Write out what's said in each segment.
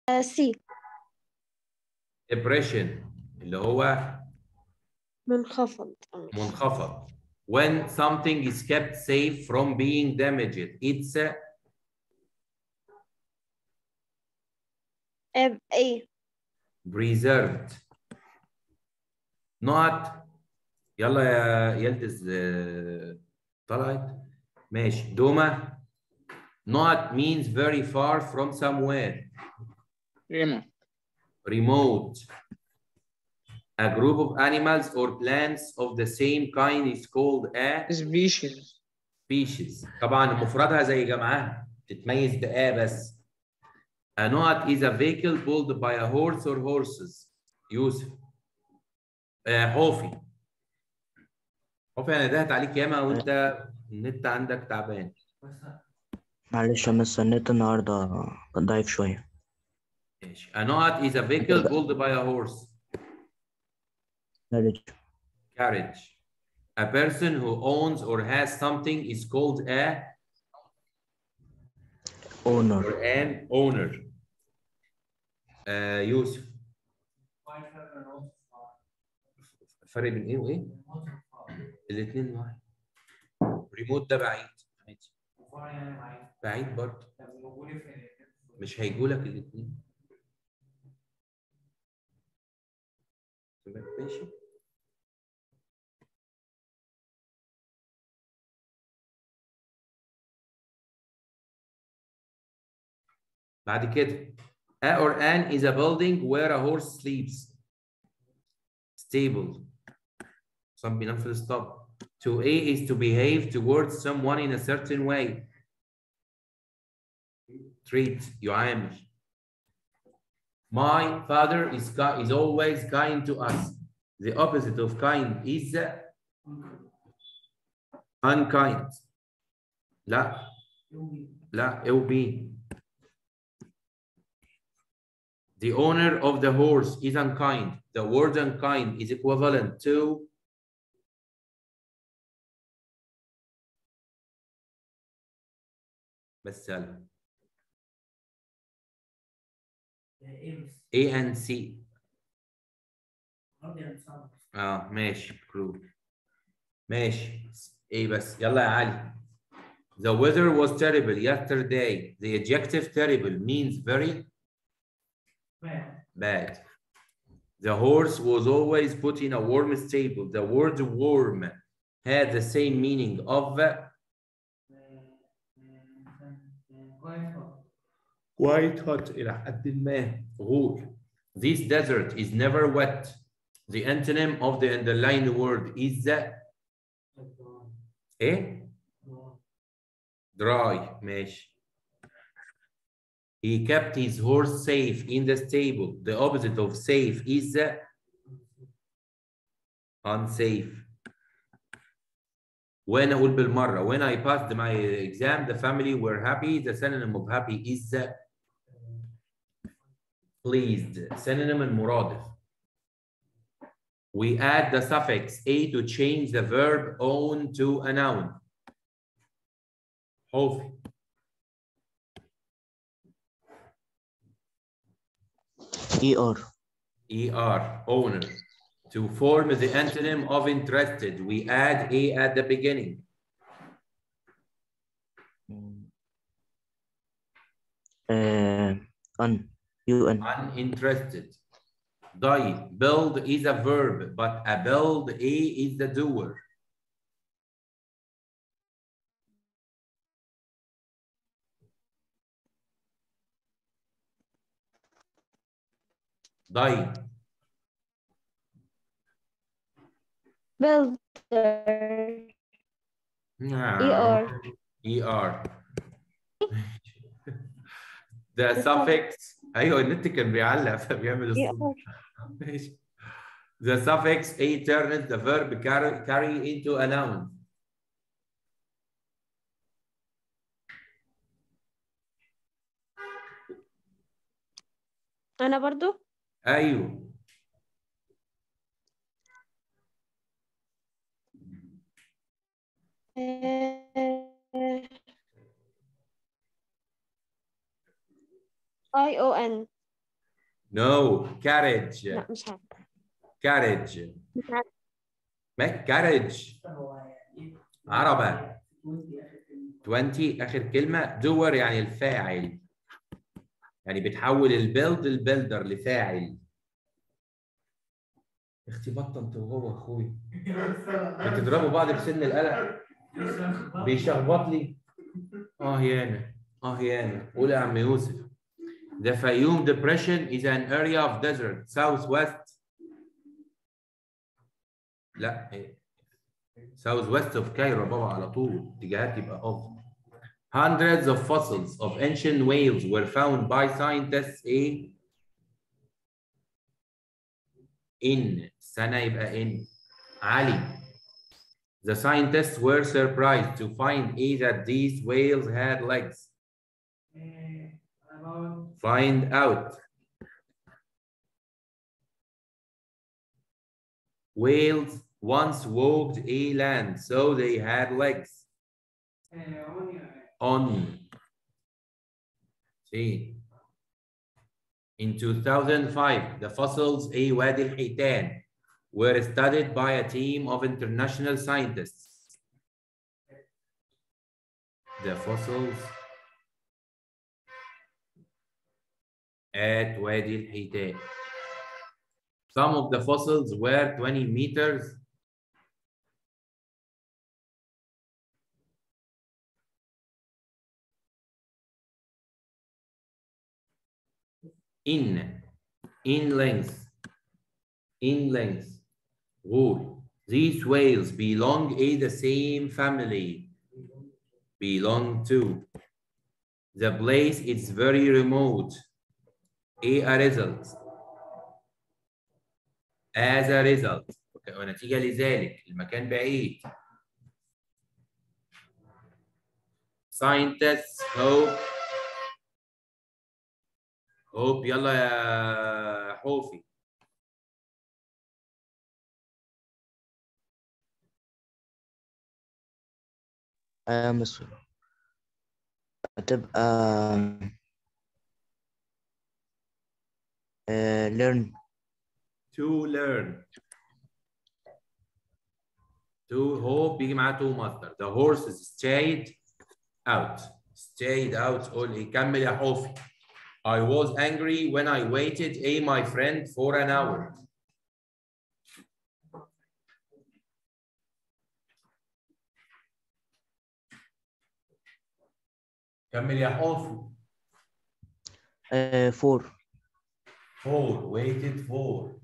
سي depression اللي هو منخفض منخفض when something is kept safe from being damaged it's a ايه preserved not يلا يا يلدز آه، طلعت ماشي دوما not means very far from somewhere ريمو remote a group of animals or plants of the same kind is called a سبيشيز species طبعا مفردها زي جمعها تتميز بآ بس a knot is a vehicle pulled by a horse or horses يوسف آه حوفي حوفي انا دهت عليك ياما وانت النت عندك تعبان معلش يا مستر النت النهارده كان ضعيف شوية ماشي a knot is a vehicle pulled by a horse معلش carriage a person who owns or has something is called a اونر or an owner آه يوسف الفرق بين ايه وايه؟ الاثنين واحد ريموت ده بعيد عادي بعيد برضه مش هيجوا لك الاثنين ماشي بعد كده a or an is a building where a horse sleeps stable some بينام في الاسطبل to A is to behave towards someone in a certain way treat يعامل my father is ki- is always kind to us the opposite of kind is unkind لا لا it will be the owner of the horse is unkind. The word unkind is equivalent to بس يلا. A and C. اه ماشي كلو ماشي ايه بس يلا يا علي The weather was terrible yesterday. The adjective terrible means very bad. The horse was always put in a warm stable. The word warm had the same meaning of quite hot إلى حد ما غور. This desert is never wet. The antonym of the underlined word is ايه؟ dry ماشي. He kept his horse safe in the stable. The opposite of safe is unsafe. When أقول بالمرة when I passed my exam the family were happy the synonym of happy is pleased synonym المرادف. We add the suffix a to change the verb own to a noun. خوفي اي ار ER, owner. To form the antonym of interested, we add A at the beginning. ان يو ان Uninterested. Die, build is a verb, but a build, A is the doer. Die, builder ER. ER. The suffix ايوه النت كان بيعلق فبيعمل الصوت ماشي. The suffix a turns the verb carry, carry into a noun. انا برضو ايوه اي او ان No, carriage. لا مش عارفة Carriage. مش عارفة ما carriage. عربة. 20 آخر كلمة دور يعني الفاعل. يعني بتحول البيلد البيلدر لفاعل. اختي بطل انت وهو اخوي. بتضربوا بعض بسن القلم. بيشخبط لي. اه يانا. اه يانا. قول يا عم يوسف. The Fayum Depression is an area of desert southwest. لا southwest of Cairo بابا على طول اتجاهات يبقى off. Hundreds of fossils of ancient whales were found by scientists A in سنة يبقى in علي. The scientists were surprised to find A that these whales had legs. Find out. Whales once walked a land, so they had legs. On. See. In 2005, the fossils A Wadi al-Hitan were studied by a team of international scientists. The fossils at Wadi al-Hitan. Some of the fossils were 20 meters in in length in length rule these whales belong in the same family belong to the place is very remote a, a result as a result ونتيجة لذلك المكان بعيد scientists hope hope يلا يا حوفي آه مصر هتبقى آه learn to learn to hope بيجي معاه to master the horses stayed out stayed out قول ايه كمل يا حوفي I was angry when I waited a my friend for an hour كمل يا حوفي آه for for waited for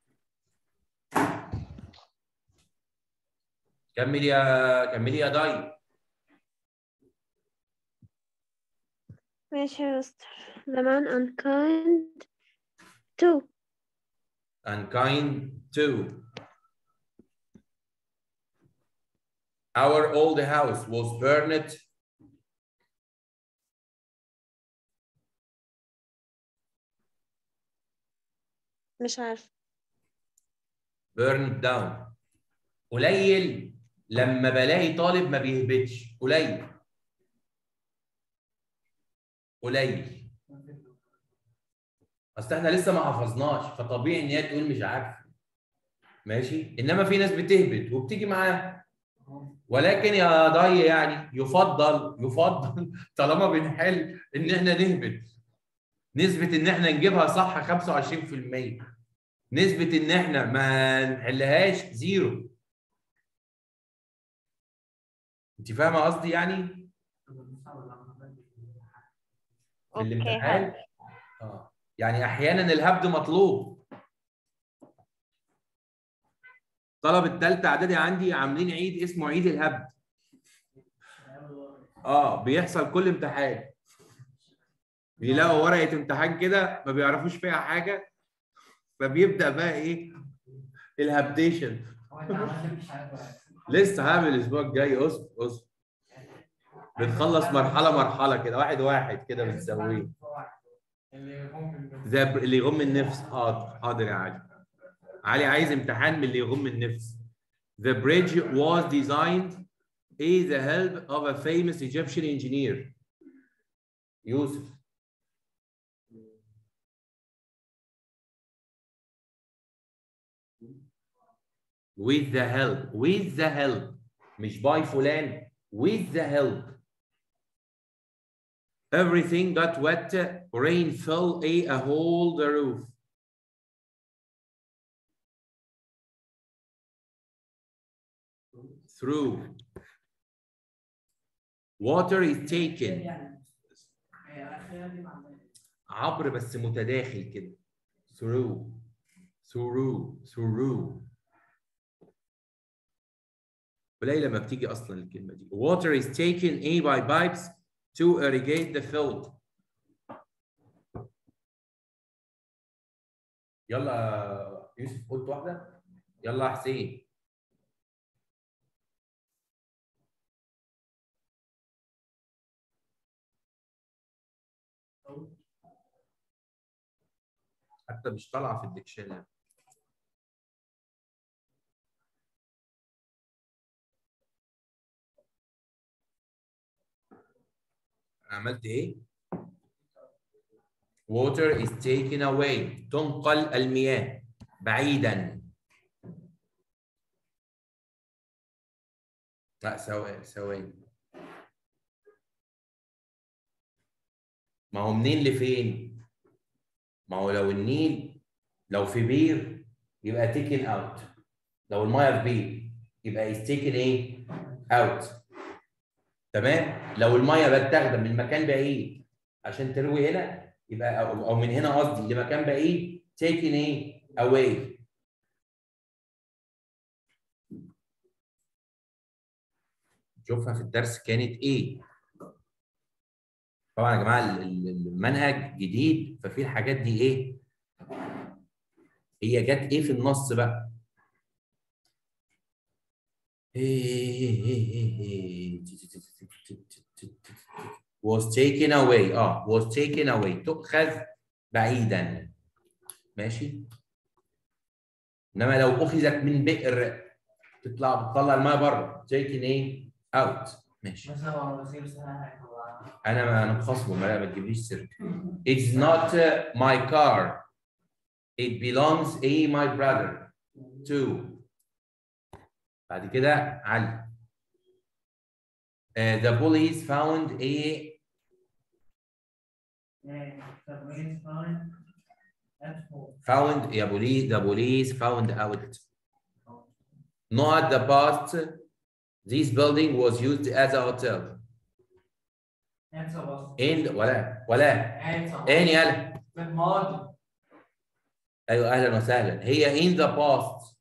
كمل يا كمل يا داي ماشي يا مستر The man unkind to unkind to. Our old house was burned. مش عارفة burned down. قليل لما بلاقي طالب ما بيهبطش قليل قليل اصل احنا لسه ما حفظناش فطبيعي ان هي تقول مش عارفه ماشي انما في ناس بتهبط وبتيجي معاها ولكن يا ضي يعني يفضل يفضل طالما بنحل ان احنا نهبط نسبه ان احنا نجيبها صح 25% نسبه ان احنا ما نحلهاش زيرو انت فاهمه قصدي يعني في اوكي الامتحان حلو اه يعني احيانا الهبد مطلوب طلبة تالتة اعدادي عندي عاملين عيد اسمه عيد الهبد اه بيحصل كل امتحان بيلاقوا ورقة امتحان كده ما بيعرفوش فيها حاجة فبيبدأ بقى ايه الهبديشن لسه هعمل الاسبوع الجاي اصبر اصبر بنخلص مرحلة مرحلة كده واحد واحد كده بنسويه زي بر- اللي يغم النفس حاضر حاضر يا علي علي عايز امتحان من اللي يغم النفس The bridge was designed with the help of a famous Egyptian engineer يوسف with the help with the help مش by فلان with the help everything got wet rain fell a, a hole the roof through water is taken عبر بس متداخل كده through through through قليل لما بتيجي اصلا الكلمه دي water is taken a by pipes to irrigate the field يلا يوسف قلت واحده يلا يا حسين حتى مش طالعه في الديكشنري عملت ايه؟ water is taken away تنقل المياه بعيدا لا ثواني ثواني ما هو منين لفين؟ ما هو لو النيل لو في بير يبقى تيكن اوت لو المايه في بير يبقى is taken ايه؟ اوت تمام؟ لو المايه بتاخد من مكان بعيد عشان تروي هنا يبقى او, أو من هنا قصدي لمكان بعيد taken ايه؟ away شوفها في الدرس كانت ايه؟ طبعا يا جماعه المنهج جديد ففي الحاجات دي ايه؟ هي جت ايه في النص بقى؟ was taken away اه was taken away تؤخذ بعيدا ماشي انما لو اخذت من بئر تطلع بتطلع الماء بره taken ايه out ماشي انا ما انا مخصمه ما ما تجيبليش سيرته it's not uh, my car it belongs a my brother to بعد كده علي uh, the police found a found يا police the police found out not the past this building was used as a hotel in ولا ولا ان يلا ايوه اهلا وسهلا هي in the past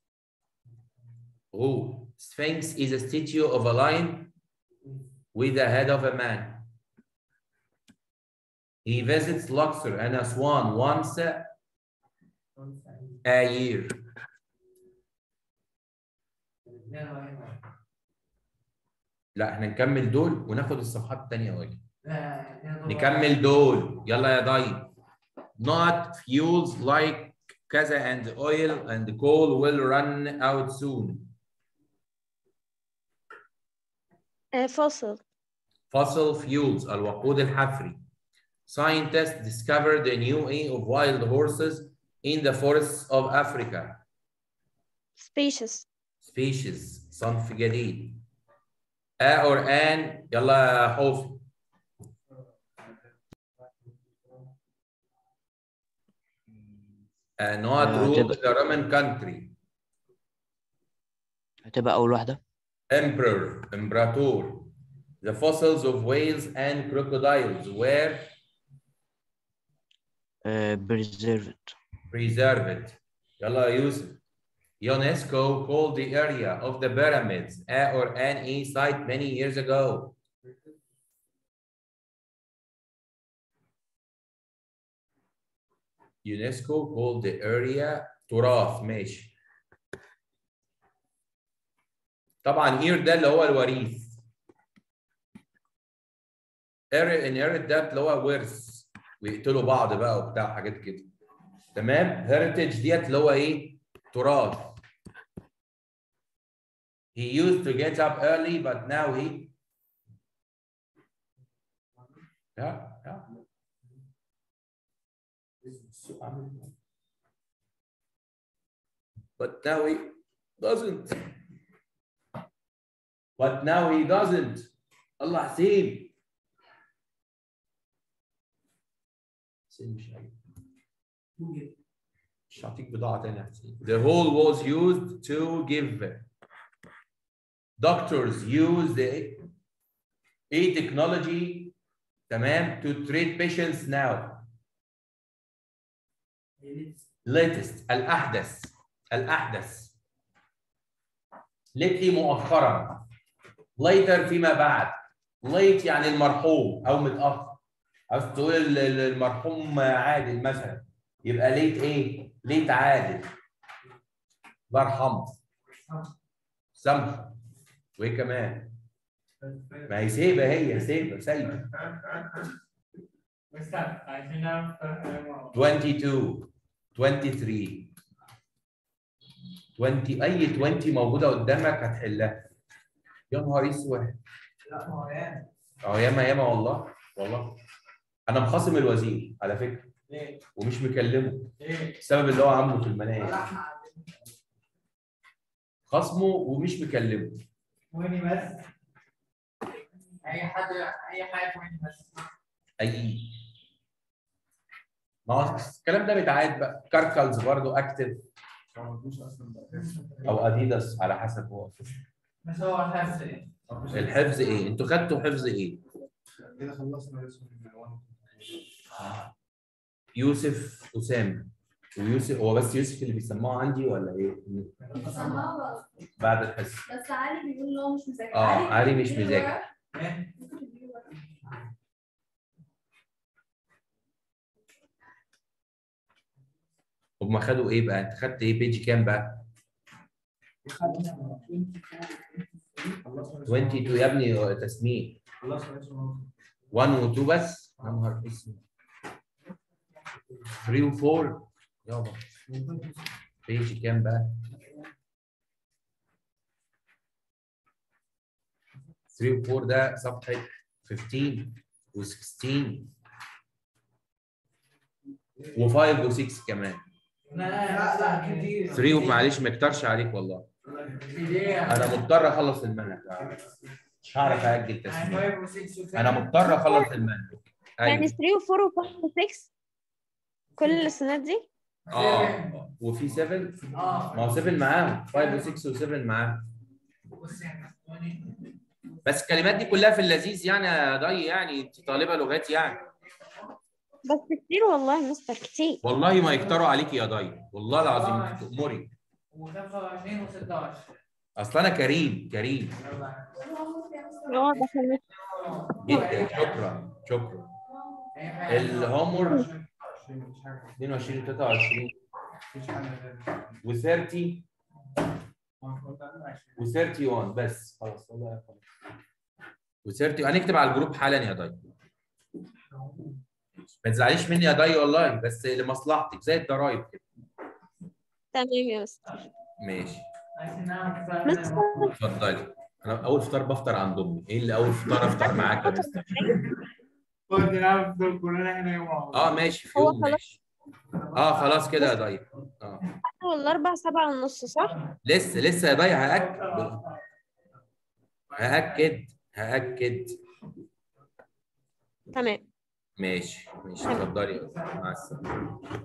who Sphinx is a statue of a lion with the head of a man he visits Luxor and Aswan once a year لا احنا نكمل دول وناخد الصفحات الثانيه واجي نكمل دول يلا يا ضي not fuels like كذا and oil and coal will run out soon آه، فصل fossil fuels الوقود الحفري scientists discovered a new way of wild horses in the forests of Africa species species صنف جديد a or an يلا يا حوفي uh, not آه، ruled تبقى- the Roman country هتبقى أول واحدة emperor imperator the fossils of whales and crocodiles were آه، preserved preserved يلا يا يوسف UNESCO called the area of the pyramids a or an E site many years ago. UNESCO called the area تراث ماشي. طبعا اير ده اللي هو الوريث. inherit ده اللي هو ورث ويقتلوا بعض بقى وبتاع حاجات كده. تمام؟ heritage ديت اللي هو ايه؟ تراث. He used to get up early, but now he. Yeah, yeah. but now he doesn't but now he doesn't الله حسين حسين مش عارف. مش هعطيك بضاعة تانية يا حسين the hole was used to give doctors use the a technology تمام to treat patients now latest الأحدث الأحدث lately مؤخرا later فيما بعد late يعني المرحوم أو متأخر عاوز تقول ال- ال- المرحوم عادل مثلا يبقى late إيه؟ late عادل الله يرحمه سامحه وإيه كمان؟ ما هي سيبة هي سيبة سايبة 22 23 20 اي 20 موجوده قدامك هتحلها يا نهار اسود اه ياما ياما والله والله انا مخاصم الوزير على فكره ومش مكلمه السبب اللي هو عامله في المناهج خصمه ومش مكلمه ويني بس اي حد اي حاجه ويني بس اي ما هو الكلام ده بيتعاد بقى كاركلز برضه اكتف او اديداس على حسب هو بس هو حفظ ايه الحفظ ايه؟ انتوا خدتوا حفظ ايه؟ كده خلصنا اسم يوسف اسامه ويوسف هو بس يوسف اللي بيسموه عندي ولا ايه؟ سماها بعد الحصه بس علي بيقول ان هو مش مذاكر اه علي مش بيديله مذاكر ورق. ايه ممكن تديله ورق. هم خدوا ايه بقى؟ انت خدت ايه بيجي كام بقى؟ 22 يا ابني تسميع خلصنا اسم 1 و 2 بس يا نهار اسود 3 و 4 يابا بيجي كام بقى؟ 3 و 4 ده صفحة 15 و 16 و 5 و 6 كمان لا لا كتير 3 معلش ما يكترش عليك والله انا مضطر اخلص المنهج مش هعرف اجل تسليم انا مضطر اخلص المنهج يعني ايوه 3 و4 و5 و6 كل السنات دي اه وفي 7 اه ما هو 7 معاهم 5 و6 و7 معاهم بص يعني ثواني. بس الكلمات دي كلها في اللذيذ يعني يا ضي يعني انت طالبه لغات يعني بس كتير والله يا مستر كتير والله ما يكتروا عليكي يا ضي والله العظيم انت تأمري و25 و16 اصل انا كريم كريم اه ده كان جدا شكرا شكرا الهومور 22 و 23 و 30 و 31 بس خلاص والله خلاص و 30 هنكتب على الجروب حالا يا ضي ما تزعليش مني يا ضي والله بس لمصلحتك زي الضرايب كده تمام يا مستر ماشي مستر اتفضلي انا اول فطار بفطر عند امي ايه اللي اول فطار افطر معاك يا مستر كنت نفضل كلنا هنا يوم اه ماشي في هو يوم خلاص. ماشي اه خلاص كده يا ضي اه والأربع سبعة ونص صح؟ لسه لسه يا ضي هاكد هاكد هاكد تمام ماشي ماشي اتفضلي مع السلامه